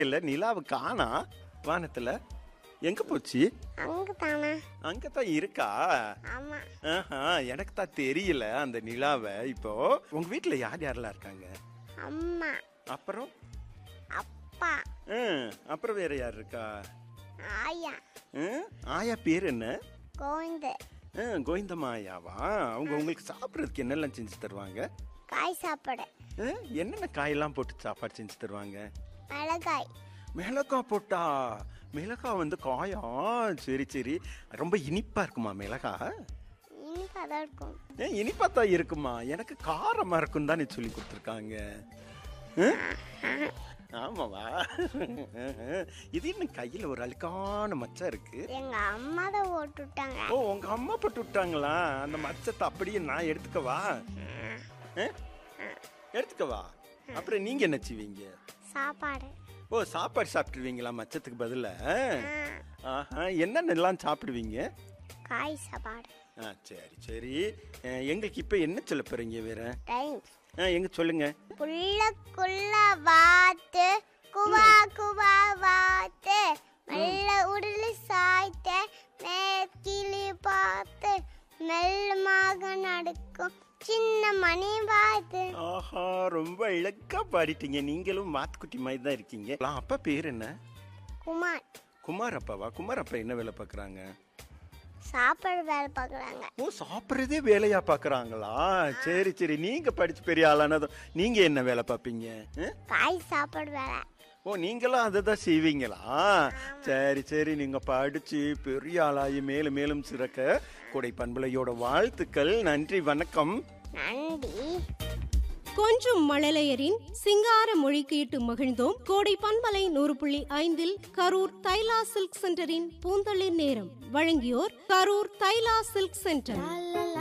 இல்ல நிலாவை காணா வானத்துல எங்க போச்சு அங்க தானே அங்கதான் இருக்கா ஆமா ஆஹா எனக்கு தான் தெரியல அந்த நிலாவை இப்போ உங்க வீட்ல யார் யாரெல்லாம் இருக்காங்க அம்மா அப்புறம் அப்பா ஆ, அப்புறம் வேற யார் இருக்கா ஆயா ஆ, ஆயா பேர் என்ன கோவிந்து ஆ, கோவிந்தம்மாயாவா அவங்க உங்களுக்கு சாப்பிட்றதுக்கு என்னெல்லாம் செஞ்சு தருவாங்க காய் சாப்பாடு ஆ, என்னென்ன காயெல்லாம் போட்டு சாப்பாடு செஞ்சு தருவாங்க மிளகாய் மிளகாய் போட்டா மிளகாய் வந்து காயா சரி சரி ரொம்ப இனிப்பா இருக்குமா மிளகாய் இனிப்பாக தான் இருக்கும் ஏன் இனிப்பா தான் இருக்குமா எனக்கு காரமா இருக்கும் தானே சொல்லி கொடுத்துருக்காங்க ஆமாவா இது இன்னும் கையில ஒரு அழுக்கான மச்சம் இருக்கு எங்க அம்மா தான் ஓட்டு விட்டாங்க ஓ உங்க அம்மா போட்டு விட்டாங்களா அந்த மச்சத்தை அப்படியே நான் எடுத்துக்கவா ஆ? எடுத்துக்கவா அப்புறம் நீங்க என்ன செய்வீங்க சாப்பாடு ஓ சாப்பாடு சாப்பிட்டுருவீங்களா மச்சத்துக்கு பதிலா ஆ, ஆஹா என்னென்னலாம் சாப்பிடுவீங்க காய் சாப்பாடு ஆ சரி சரி அஹ், எங்களுக்கு இப்போ என்ன சொல்ல போறீங்க வேற டைம் ஆ எங்க சொல்லுங்க புள்ளக்குள்ள வாத்து குவா குவா வாத்து மெல்ல உடலி சாய்த்த மேற்கிளி பார்த்து மெல்லமாக நடக்கும் சின்ன மணி வாத்து ஆஹா ரொம்ப இழக்கா பாடிட்டீங்க நீங்களும் மாத்துக்குட்டி மாதிரி தான் இருக்கீங்க ஆ, அப்பா பேர் என்ன குமார் குமார் அப்பாவா குமார் அப்பா என்ன வேலை பார்க்குறாங்க சாப்பாடு வேலை பார்க்குறாங்க ஓ சாப்பிட்றதே வேலையா பார்க்குறாங்களா சரி சரி நீங்க படிச்சு பெரிய ஆளானதும் நீங்க என்ன வேலை பார்ப்பீங்க ஆ? காய் சாப்பாடு வேலை ஓ நீங்களும் அதை தான் செய்வீங்களா சரி சரி நீங்க படிச்சு பெரிய ஆளாகி மேலும் மேலும் சிறக்க கொடை பண்பலையோட வாழ்த்துக்கள் நன்றி வணக்கம் நன்றி கொஞ்சும் மழலையரின் சிங்கார மொழி கேட்டு மகிழ்ந்தோம் கோடை பண்பலை நூறு புள்ளி ஐந்தில் கரூர் தைலா சில்க் சென்டரின் பூந்தளிர் நேரம் வழங்கியோர் கரூர் தைலா சில்க் சென்டர்